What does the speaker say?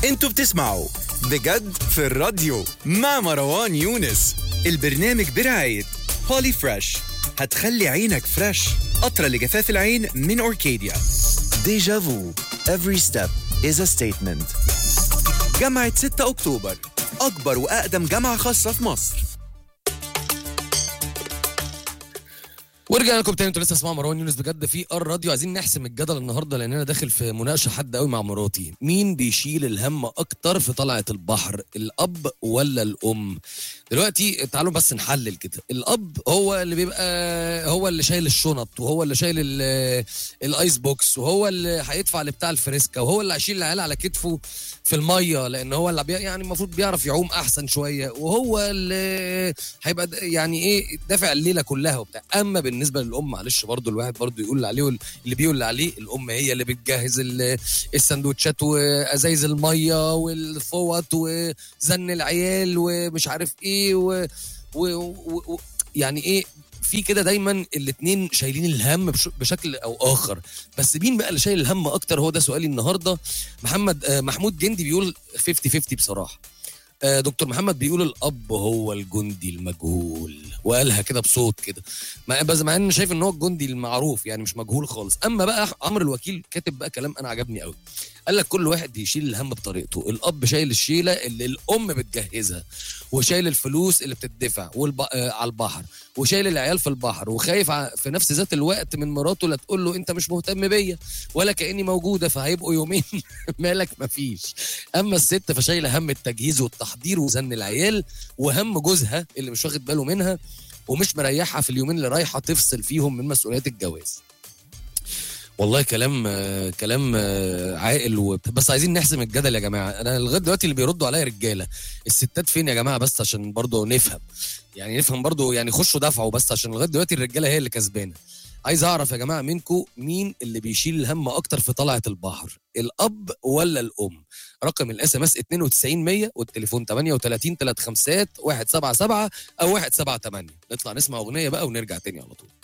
انتوا بتسمعوا بجد في الراديو مع مروان يونس البرنامج برعاية بولي فريش هتخلي عينك فريش قطرة لجفاف العين من أوركيديا ديجا فو Every step is a statement جامعة 6 أكتوبر أكبر وأقدم جامعة خاصة في مصر ورجعنا لكم تاني انتوا لسه اسمعوا مروان يونس بجد في الراديو عايزين نحسم الجدل النهارده لان انا داخل في مناقشه حد قوي مع مراتي مين بيشيل الهم اكتر في طلعه البحر الاب ولا الام دلوقتي تعالوا بس نحلل كده الاب هو اللي بيبقى هو اللي شايل الشنط وهو اللي شايل ال- الايس بوكس وهو اللي هيدفع لبتاع الفريسكا وهو اللي هيشيل العيال على كتفه في الميه لان هو اللي بي يعني المفروض بيعرف يعوم احسن شويه وهو اللي هيبقى د- يعني ايه دافع الليله كلها وبتاع اما بالنسبه للام معلش برضو الواحد برضو يقول اللي عليه وال- اللي بيقول اللي عليه الام هي اللي بتجهز ال- السندوتشات وازايز الميه والفوط وزن العيال ومش عارف ايه و, و, و, و يعني ايه في كده دايما الاتنين شايلين الهم بش- بشكل او اخر بس مين بقى اللي شايل الهم اكتر هو ده سؤالي النهارده محمد آه، محمود جندي بيقول 50 50 بصراحه آه، دكتور محمد بيقول الاب هو الجندي المجهول وقالها كده بصوت كده مع بس مع ان شايف ان هو الجندي المعروف يعني مش مجهول خالص اما بقى عمرو الوكيل كاتب بقى كلام انا عجبني قوي قال لك كل واحد يشيل الهم بطريقته الاب شايل الشيله اللي الام بتجهزها وشايل الفلوس اللي بتدفع والب... آه على البحر وشايل العيال في البحر وخايف ع- في نفس ذات الوقت من مراته لا تقول له انت مش مهتم بيا ولا كاني موجوده فهيبقوا يومين مالك مفيش اما الست فشايله هم التجهيز والتحضير وزن العيال وهم جوزها اللي مش واخد باله منها ومش مريحها في اليومين اللي رايحه تفصل فيهم من مسؤوليات الجواز والله كلام آه، كلام آه، عاقل وبت- بس عايزين نحسم الجدل يا جماعه انا لغايه دلوقتي اللي بيردوا عليا رجاله الستات فين يا جماعه بس عشان برضه نفهم يعني نفهم برضه يعني خشوا دفعوا بس عشان لغايه دلوقتي الرجاله هي اللي كسبانه عايز اعرف يا جماعه منكم مين اللي بيشيل الهم اكتر في طلعه البحر الاب ولا الام رقم الاس ام اس 92100 والتليفون 38 35 177 او 178 نطلع نسمع اغنيه بقى ونرجع تاني على طول